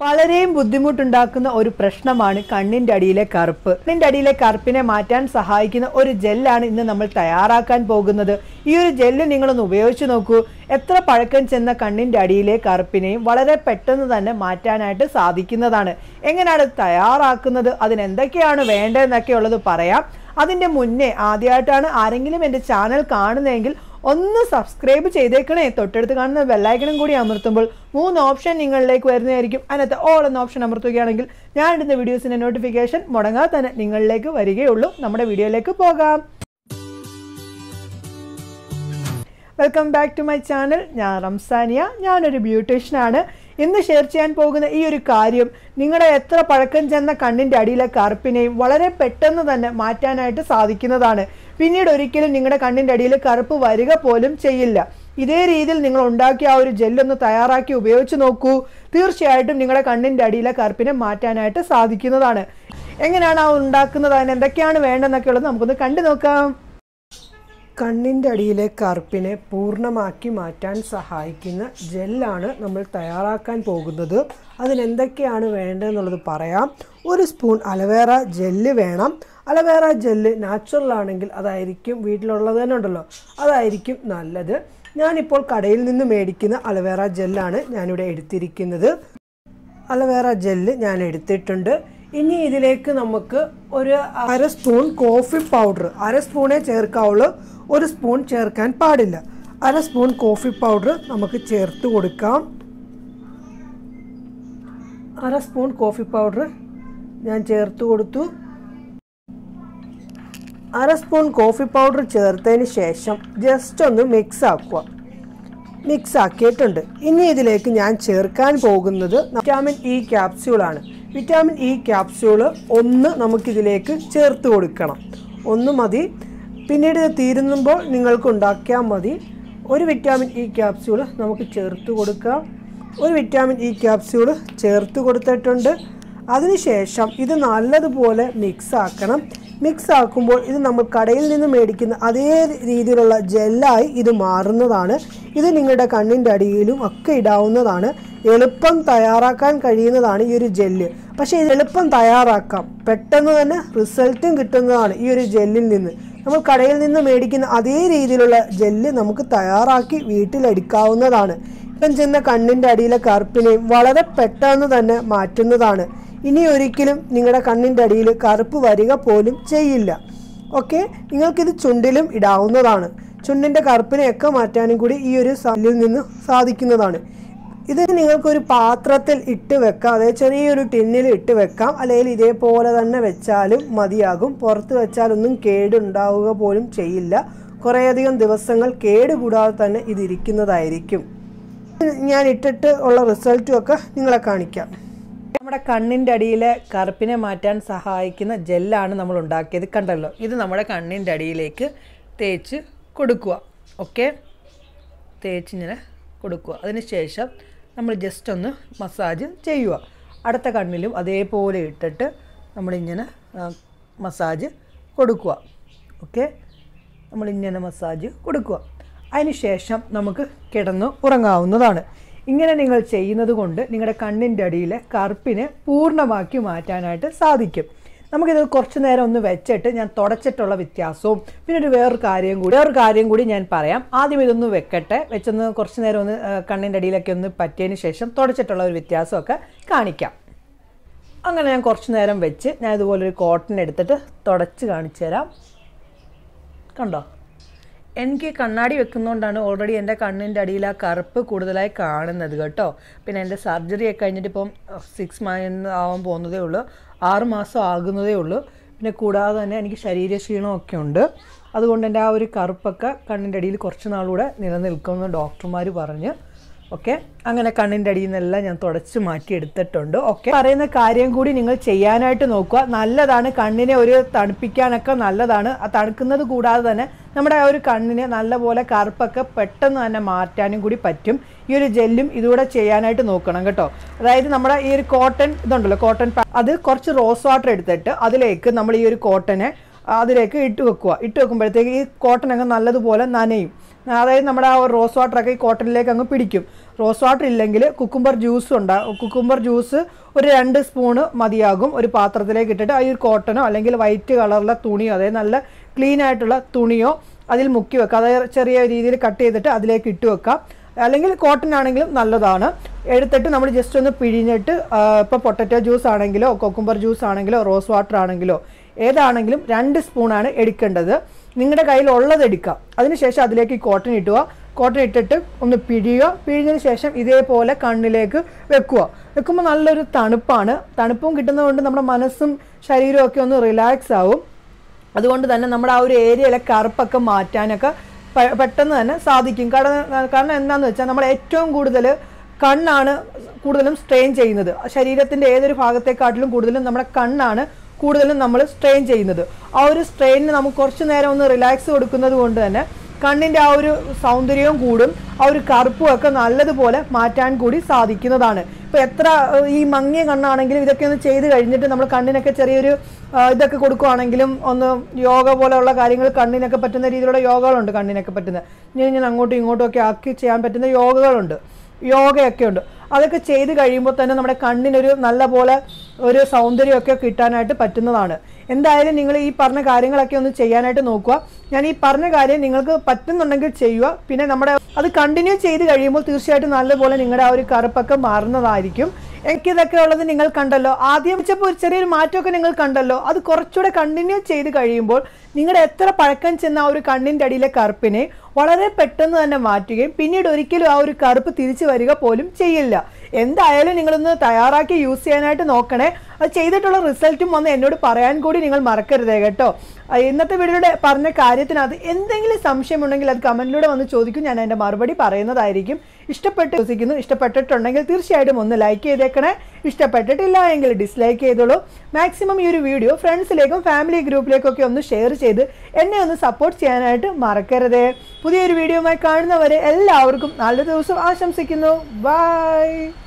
വളരെയും ബുദ്ധിമുട്ടുണ്ടാക്കുന്ന ഒരു പ്രശ്നമാണ് കണ്ണിന്റെ അടിയിലെ കറുപ്പ് കണ്ണിന്റെ അടിയിലെ കറുപ്പിനെ മാറ്റാൻ സഹായിക്കുന്ന ഒരു ജെല്ലാണ് ഇന്ന് നമ്മൾ തയ്യാറാക്കാൻ പോകുന്നത് ഈ ഒരു ജെല്ല് നിങ്ങളൊന്ന് ഉപയോഗിച്ച് നോക്കൂ എത്ര പഴക്കം ചെന്ന കണ്ണിന്റെ അടിയിലെ കറുപ്പിനെയും വളരെ പെട്ടെന്ന് തന്നെ മാറ്റാനായിട്ട് സാധിക്കുന്നതാണ് എങ്ങനെയാണ് ഇത് തയ്യാറാക്കുന്നത് അതിന് എന്തൊക്കെയാണ് വേണ്ടതെന്നൊക്കെ ഉള്ളത് പറയാം അതിന്റെ മുന്നേ ആദ്യമായിട്ടാണ് ആരെങ്കിലും എൻ്റെ ചാനൽ കാണുന്നതെങ്കിൽ ഒന്ന് സബ്സ്ക്രൈബ് ചെയ്തേക്കണേ തൊട്ടടുത്ത് കാണുന്ന ബെല്ലൈക്കണും കൂടി അമർത്തുമ്പോൾ മൂന്ന് ഓപ്ഷൻ നിങ്ങളിലേക്ക് വരുന്നതായിരിക്കും അതിനകത്ത് ഓൾ എന്ന ഓപ്ഷൻ അമർത്തുകയാണെങ്കിൽ ഞാൻ ഇടുന്ന വീഡിയോസിൻ്റെ നോട്ടിഫിക്കേഷൻ മുടങ്ങാതെ തന്നെ നിങ്ങളിലേക്ക് വരികയുള്ളൂ നമ്മുടെ വീഡിയോയിലേക്ക് പോകാം welcome back to my channel ഞാൻ റംസാനിയ ഞാനൊരു ബ്യൂട്ടീഷ്യനാണ് ഇന്ന് ഷെയർ ചെയ്യാൻ പോകുന്ന ഈ ഒരു കാര്യം നിങ്ങളുടെ എത്ര പഴക്കം ചെന്ന കണ്ണിൻ്റെ അടിയിലെ കറുപ്പിനെയും വളരെ പെട്ടെന്ന് തന്നെ മാറ്റാനായിട്ട് സാധിക്കുന്നതാണ് പിന്നീട് ഒരിക്കലും നിങ്ങളുടെ കണ്ണിൻ്റെ അടിയിൽ കറുപ്പ് വരിക പോലും ചെയ്യില്ല ഇതേ രീതിയിൽ നിങ്ങൾ ഉണ്ടാക്കിയ ആ ഒരു ജെല്ലൊന്ന് തയ്യാറാക്കി ഉപയോഗിച്ച് നോക്കൂ തീർച്ചയായിട്ടും നിങ്ങളുടെ കണ്ണിൻ്റെ അടിയിലെ കറുപ്പിനെ മാറ്റാനായിട്ട് സാധിക്കുന്നതാണ് എങ്ങനെയാണ് ആ ഉണ്ടാക്കുന്നത് അതിന് എന്തൊക്കെയാണ് വേണ്ടതെന്നൊക്കെ ഉള്ളത് നമുക്കൊന്ന് കണ്ടു നോക്കാം കണ്ണിൻ്റെ അടിയിലെ കറുപ്പിനെ പൂർണ്ണമാക്കി മാറ്റാൻ സഹായിക്കുന്ന ജെല്ലാണ് നമ്മൾ തയ്യാറാക്കാൻ പോകുന്നത് അതിനെന്തൊക്കെയാണ് വേണ്ടതെന്നുള്ളത് പറയാം ഒരു സ്പൂൺ അലവേറ ജെല്ല് വേണം അലവേറ ജെല്ല് നാച്ചുറൽ ആണെങ്കിൽ അതായിരിക്കും വീട്ടിലുള്ളത് തന്നെ ഉണ്ടല്ലോ അതായിരിക്കും നല്ലത് ഞാനിപ്പോൾ കടയിൽ നിന്ന് മേടിക്കുന്ന അലവേറ ജെല്ലാണ് ഞാനിവിടെ എടുത്തിരിക്കുന്നത് അലവേറ ജെല്ല് ഞാൻ എടുത്തിട്ടുണ്ട് ഇനി ഇതിലേക്ക് നമുക്ക് ഒരു അര സ്പൂൺ കോഫി പൗഡർ അര സ്പൂണേ ചേർക്കാവുള്ളൂ ഒരു സ്പൂൺ ചേർക്കാൻ പാടില്ല അര സ്പൂൺ കോഫി പൗഡർ നമുക്ക് ചേർത്ത് കൊടുക്കാം അര സ്പൂൺ കോഫി പൗഡർ ഞാൻ ചേർത്ത് കൊടുത്തു അര സ്പൂൺ കോഫി പൗഡർ ചേർത്തതിന് ശേഷം ജസ്റ്റ് ഒന്ന് മിക്സ് ആക്കുക മിക്സ് ആക്കിയിട്ടുണ്ട് ഇനി ഇതിലേക്ക് ഞാൻ ചേർക്കാൻ പോകുന്നത് വിറ്റാമിൻ ഇ ക്യാപ്സ്യൂളാണ് വിറ്റാമിൻ ഇ ക്യാപ്സ്യൂള് ഒന്ന് നമുക്കിതിലേക്ക് ചേർത്ത് കൊടുക്കണം ഒന്ന് മതി പിന്നീട് ഇത് തീരുമ്പോൾ നിങ്ങൾക്ക് ഉണ്ടാക്കിയാൽ മതി ഒരു വിറ്റാമിൻ ഇ ക്യാപ്സ്യൂള് നമുക്ക് ചേർത്ത് കൊടുക്കാം ഒരു വിറ്റാമിൻ ഇ ക്യാപ്സ്യൂള് ചേർത്ത് കൊടുത്തിട്ടുണ്ട് അതിനുശേഷം ഇത് നല്ലതുപോലെ മിക്സ് ആക്കണം മിക്സ് ആക്കുമ്പോൾ ഇത് നമ്മൾ കടയിൽ നിന്ന് മേടിക്കുന്ന അതേ രീതിയിലുള്ള ജെല്ലായി ഇത് മാറുന്നതാണ് ഇത് നിങ്ങളുടെ കണ്ണിൻ്റെ അടിയിലും ഒക്കെ ഇടാവുന്നതാണ് എളുപ്പം തയ്യാറാക്കാൻ കഴിയുന്നതാണ് ഈ ഒരു ജെല്ല് പക്ഷേ ഇത് എളുപ്പം തയ്യാറാക്കാം പെട്ടെന്ന് തന്നെ റിസൾട്ടും കിട്ടുന്നതാണ് ഈ ഒരു ജെല്ലിൽ നിന്ന് നമ്മൾ കടയിൽ നിന്ന് മേടിക്കുന്ന അതേ രീതിയിലുള്ള ജെല്ല് നമുക്ക് തയ്യാറാക്കി വീട്ടിലെടുക്കാവുന്നതാണ് ഇപ്പം ചെന്ന കണ്ണിൻ്റെ അടിയിലെ കറുപ്പിനെയും വളരെ പെട്ടെന്ന് തന്നെ മാറ്റുന്നതാണ് ഇനി ഒരിക്കലും നിങ്ങളുടെ കണ്ണിൻ്റെ അടിയിൽ കറുപ്പ് വരിക പോലും ചെയ്യില്ല ഓക്കെ നിങ്ങൾക്കിത് ചുണ്ടിലും ഇടാവുന്നതാണ് ചുണ്ടിൻ്റെ കറുപ്പിനെയൊക്കെ മാറ്റാനും കൂടി ഈ ഒരു സല്ലിൽ നിന്ന് സാധിക്കുന്നതാണ് ഇത് നിങ്ങൾക്കൊരു പാത്രത്തിൽ ഇട്ട് വെക്കാം അതായത് ചെറിയൊരു ടിന്നിൽ ഇട്ട് വെക്കാം അല്ലെങ്കിൽ ഇതേപോലെ തന്നെ വെച്ചാലും മതിയാകും പുറത്ത് വെച്ചാലൊന്നും കേടുണ്ടാവുക പോലും ചെയ്യില്ല കുറേയധികം ദിവസങ്ങൾ കേടുകൂടാതെ തന്നെ ഇതിരിക്കുന്നതായിരിക്കും ഞാൻ ഇട്ടിട്ട് ഉള്ള റിസൾട്ടും ഒക്കെ നിങ്ങളെ കാണിക്കാം നമ്മുടെ കണ്ണിൻ്റെ അടിയിലെ കറുപ്പിനെ മാറ്റാൻ സഹായിക്കുന്ന ജെല്ലാണ് നമ്മൾ ഉണ്ടാക്കിയത് കണ്ടല്ലോ ഇത് നമ്മുടെ കണ്ണിൻ്റെ അടിയിലേക്ക് തേച്ച് കൊടുക്കുക ഓക്കെ തേച്ച് ഇങ്ങനെ കൊടുക്കുക അതിന് ശേഷം നമ്മൾ ജസ്റ്റ് ഒന്ന് മസാജ് ചെയ്യുക അടുത്ത കണ്ണിലും അതേപോലെ ഇട്ടിട്ട് നമ്മളിങ്ങനെ ആ, മസാജ് കൊടുക്കുക ഓക്കെ നമ്മളിങ്ങനെ മസാജ് കൊടുക്കുക അതിന് ശേഷം നമുക്ക് കിടന്ന് ഉറങ്ങാവുന്നതാണ് ഇങ്ങനെ നിങ്ങൾ ചെയ്യുന്നത് കൊണ്ട് നിങ്ങളുടെ കണ്ണിൻ്റെ അടിയിലെ കറുപ്പിനെ പൂർണ്ണമാക്കി മാറ്റാനായിട്ട് സാധിക്കും നമുക്കിത് കുറച്ച് നേരം ഒന്ന് വെച്ചിട്ട് ഞാൻ തുടച്ചിട്ടുള്ള വ്യത്യാസവും പിന്നെ ഒരു വേറൊരു കാര്യം കൂടി വേറൊരു കാര്യം കൂടി ഞാൻ പറയാം ആദ്യം ഇതൊന്ന് വെക്കട്ടെ വെച്ചൊന്ന് കുറച്ച് നേരം ഒന്ന് ആ, കണ്ണിൻ്റെ അടിയിലൊക്കെ ഒന്ന് പറ്റിയതിന് ശേഷം തുടച്ചിട്ടുള്ള ഒരു വ്യത്യാസമൊക്കെ കാണിക്കാം അങ്ങനെ ഞാൻ കുറച്ച് നേരം വെച്ച് ഞാൻ ഇതുപോലെ ഒരു കോട്ടൺ എടുത്തിട്ട് തുടച്ച് കാണിച്ചു തരാം കണ്ടോ എനിക്ക് കണ്ണാടി വെക്കുന്നതുകൊണ്ടാണ് ഓൾറെഡി എൻ്റെ കണ്ണിൻ്റെ അടിയിൽ ആ കറുപ്പ് കൂടുതലായി കാണുന്നത് കേട്ടോ പിന്നെ എൻ്റെ സർജറി ഒക്കെ കഴിഞ്ഞിട്ട് ഇപ്പം സിക്സ് മന്ത് ആവാൻ പോകുന്നതേ ഉള്ളൂ ആറ് മാസം ആകുന്നതേ ഉള്ളൂ പിന്നെ കൂടാതെ തന്നെ എനിക്ക് ശരീരക്ഷീണമൊക്കെ ഉണ്ട് അതുകൊണ്ട് എൻ്റെ ആ ഒരു കറുപ്പൊക്കെ കണ്ണിൻ്റെ അടിയിൽ കുറച്ച് നാളുകൂടെ നിലനിൽക്കുമെന്ന് ഡോക്ടർമാർ പറഞ്ഞ് ഓക്കെ അങ്ങനെ കണ്ണിൻ്റെ അടിയിൽ നിന്നെല്ലാം ഞാൻ തുടച്ച് മാറ്റി എടുത്തിട്ടുണ്ട് ഓക്കെ പറയുന്ന കാര്യം കൂടി നിങ്ങൾ ചെയ്യാനായിട്ട് നോക്കുക നല്ലതാണ് കണ്ണിനെ ഒരു തണുപ്പിക്കാനൊക്കെ നല്ലതാണ് ആ തണുക്കുന്നത് കൂടാതെ തന്നെ നമ്മുടെ ആ ഒരു കണ്ണിനെ നല്ലപോലെ കറുപ്പൊക്കെ പെട്ടെന്ന് തന്നെ മാറ്റാനും കൂടി പറ്റും ഈ ഒരു ജെല്ലും ഇതുകൂടെ ചെയ്യാനായിട്ട് നോക്കണം കേട്ടോ അതായത് നമ്മുടെ ഈ ഒരു കോട്ടൺ ഇതുണ്ടല്ലോ കോട്ടൺ പാ- അത് കുറച്ച് റോസ് വാട്ടർ എടുത്തിട്ട് അതിലേക്ക് നമ്മൾ ഈ ഒരു കോട്ടനെ അതിലേക്ക് ഇട്ട് വെക്കുക ഇട്ട് വെക്കുമ്പോഴത്തേക്ക് ഈ കോട്ടൺ അങ്ങ് നല്ലതുപോലെ നനയും അതായത് നമ്മുടെ ആ ഒരു റോസ് വാട്ടറൊക്കെ ഈ കോട്ടണിലേക്ക് അങ്ങ് പിടിക്കും റോസ് വാട്ടർ ഇല്ലെങ്കിൽ കുക്കുംബർ ജ്യൂസ് ഉണ്ടാ കുക്കുംബർ ജ്യൂസ് ഒരു രണ്ട് സ്പൂണ് മതിയാകും ഒരു പാത്രത്തിലേക്ക് ഇട്ടിട്ട് ആ ഒരു കോട്ടനോ അല്ലെങ്കിൽ വൈറ്റ് കളറിലെ തുണിയോ അതായത് നല്ല ക്ലീൻ ആയിട്ടുള്ള തുണിയോ അതിൽ മുക്കി വെക്കുക അതായത് ചെറിയ രീതിയിൽ കട്ട് ചെയ്തിട്ട് അതിലേക്ക് ഇട്ട് വെക്കാം അല്ലെങ്കിൽ കോട്ടൺ ആണെങ്കിലും നല്ലതാണ് എടുത്തിട്ട് നമ്മൾ ജസ്റ്റ് ഒന്ന് പിഴിഞ്ഞിട്ട് ഇപ്പോൾ പൊട്ടറ്റോ ജ്യൂസ് ആണെങ്കിലോ കൊക്കുംബർ ജ്യൂസ് ആണെങ്കിലോ റോസ് വാട്ടർ ആണെങ്കിലോ ഏതാണെങ്കിലും രണ്ട് സ്പൂണാണ് എടുക്കേണ്ടത് നിങ്ങളുടെ കയ്യിൽ ഉള്ളത് എടുക്കാം അതിനുശേഷം അതിലേക്ക് ഈ കോട്ടൺ ഇട്ടുക കോട്ടൺ ഇട്ടിട്ട് ഒന്ന് പിഴിയുക പിഴിഞ്ഞതിന് ശേഷം ഇതേപോലെ കണ്ണിലേക്ക് വെക്കുക വെക്കുമ്പോൾ നല്ലൊരു തണുപ്പാണ് തണുപ്പും കിട്ടുന്നതുകൊണ്ട് നമ്മുടെ മനസ്സും ശരീരവും ഒക്കെ ഒന്ന് റിലാക്സ് ആവും അതുകൊണ്ട് തന്നെ നമ്മുടെ ആ ഒരു ഏരിയയിലെ കറുപ്പൊക്കെ മാറ്റാനൊക്കെ പെ- പെട്ടെന്ന് തന്നെ സാധിക്കും കാരണം കാരണം എന്താണെന്ന് വെച്ചാൽ നമ്മൾ ഏറ്റവും കൂടുതൽ കണ്ണാണ് കൂടുതലും സ്ട്രെയിൻ ചെയ്യുന്നത് ശരീരത്തിൻ്റെ ഏതൊരു ഭാഗത്തെക്കാട്ടിലും കൂടുതലും നമ്മുടെ കണ്ണാണ് കൂടുതലും നമ്മൾ സ്ട്രെയിൻ ചെയ്യുന്നത് ആ ഒരു സ്ട്രെയിനിന് നമുക്ക് കുറച്ച് നേരം ഒന്ന് റിലാക്സ് കൊടുക്കുന്നത് കൊണ്ട് തന്നെ കണ്ണിൻ്റെ ആ ഒരു സൗന്ദര്യവും കൂടും ആ ഒരു കറുപ്പും ഒക്കെ നല്ലതുപോലെ മാറ്റാൻ കൂടി സാധിക്കുന്നതാണ് ഇപ്പോൾ എത്ര ഏഹ്, ഈ മങ്ങിയ കണ്ണാണെങ്കിലും ഇതൊക്കെ ഒന്ന് ചെയ്ത് കഴിഞ്ഞിട്ട് നമ്മൾ കണ്ണിനൊക്കെ ചെറിയൊരു ആ, ഇതൊക്കെ കൊടുക്കുവാണെങ്കിലും ഒന്ന് യോഗ പോലെയുള്ള കാര്യങ്ങൾ കണ്ണിനൊക്കെ പറ്റുന്ന രീതിയിലുള്ള യോഗകളുണ്ട് കണ്ണിനൊക്കെ പറ്റുന്ന ഇങ്ങനെ ഇങ്ങനെ അങ്ങോട്ടും ഇങ്ങോട്ടും ഒക്കെ ആക്കി ചെയ്യാൻ പറ്റുന്ന യോഗകളുണ്ട് യോഗയൊക്കെ ഉണ്ട് അതൊക്കെ ചെയ്ത് കഴിയുമ്പോൾ തന്നെ നമ്മുടെ കണ്ണിനൊരു നല്ല പോലെ ഒരു സൗന്ദര്യമൊക്കെ കിട്ടാനായിട്ട് പറ്റുന്നതാണ് എന്തായാലും നിങ്ങൾ ഈ പറഞ്ഞ കാര്യങ്ങളൊക്കെ ഒന്ന് ചെയ്യാനായിട്ട് നോക്കുക ഞാൻ ഈ പറഞ്ഞ കാര്യം നിങ്ങൾക്ക് പറ്റുന്നുണ്ടെങ്കിൽ ചെയ്യുക പിന്നെ നമ്മുടെ അത് കണ്ടിന്യൂ ചെയ്ത് കഴിയുമ്പോൾ തീർച്ചയായിട്ടും നല്ലപോലെ നിങ്ങളുടെ ആ ഒരു കറുപ്പൊക്കെ മാറുന്നതായിരിക്കും എനിക്കിതൊക്കെ ഉള്ളത് നിങ്ങൾ കണ്ടല്ലോ ആദ്യം വെച്ചപ്പോൾ ഒരു ചെറിയൊരു മാറ്റമൊക്കെ നിങ്ങൾ കണ്ടല്ലോ അത് കുറച്ചുകൂടെ കണ്ടിന്യൂ ചെയ്ത് കഴിയുമ്പോൾ നിങ്ങളുടെ എത്ര പഴക്കം ചെന്ന ആ ഒരു കണ്ണിൻ്റെ അടിയിലെ കറുപ്പിനെ വളരെ പെട്ടെന്ന് തന്നെ മാറ്റുകയും പിന്നീട് ഒരിക്കലും ആ ഒരു കറുപ്പ് തിരിച്ചു വരിക പോലും ചെയ്യില്ല എന്തായാലും നിങ്ങളൊന്ന് തയ്യാറാക്കി യൂസ് ചെയ്യാനായിട്ട് നോക്കണേ അത് ചെയ്തിട്ടുള്ള റിസൾട്ടും വന്ന് എന്നോട് പറയാൻ കൂടി നിങ്ങൾ മറക്കരുതേ കേട്ടോ ആ, ഇന്നത്തെ വീഡിയോയുടെ പറഞ്ഞ കാര്യത്തിനകത്ത് എന്തെങ്കിലും സംശയമുണ്ടെങ്കിൽ അത് കമന്റിലൂടെ വന്ന് ചോദിക്കും ഞാൻ അതിൻ്റെ മറുപടി പറയുന്നതായിരിക്കും ഇഷ്ടപ്പെട്ട് വിശ്വസിക്കുന്നു ഇഷ്ടപ്പെട്ടിട്ടുണ്ടെങ്കിൽ തീർച്ചയായിട്ടും ഒന്ന് ലൈക്ക് ചെയ്തേക്കണേ ഇഷ്ടപ്പെട്ടിട്ടില്ല എങ്കിൽ ഡിസ്ലൈക്ക് ചെയ്തോളൂ മാക്സിമം ഈ ഒരു വീഡിയോ ഫ്രണ്ട്സിലേക്കും ഫാമിലി ഗ്രൂപ്പിലേക്കും ഒക്കെ ഒന്ന് ഷെയർ ചെയ്ത് എന്നെ ഒന്ന് സപ്പോർട്ട് ചെയ്യാനായിട്ട് മറക്കരുതേ പുതിയൊരു വീഡിയോയുമായി കാണുന്നവരെ എല്ലാവർക്കും നല്ല ദിവസം ആശംസിക്കുന്നു ബൈ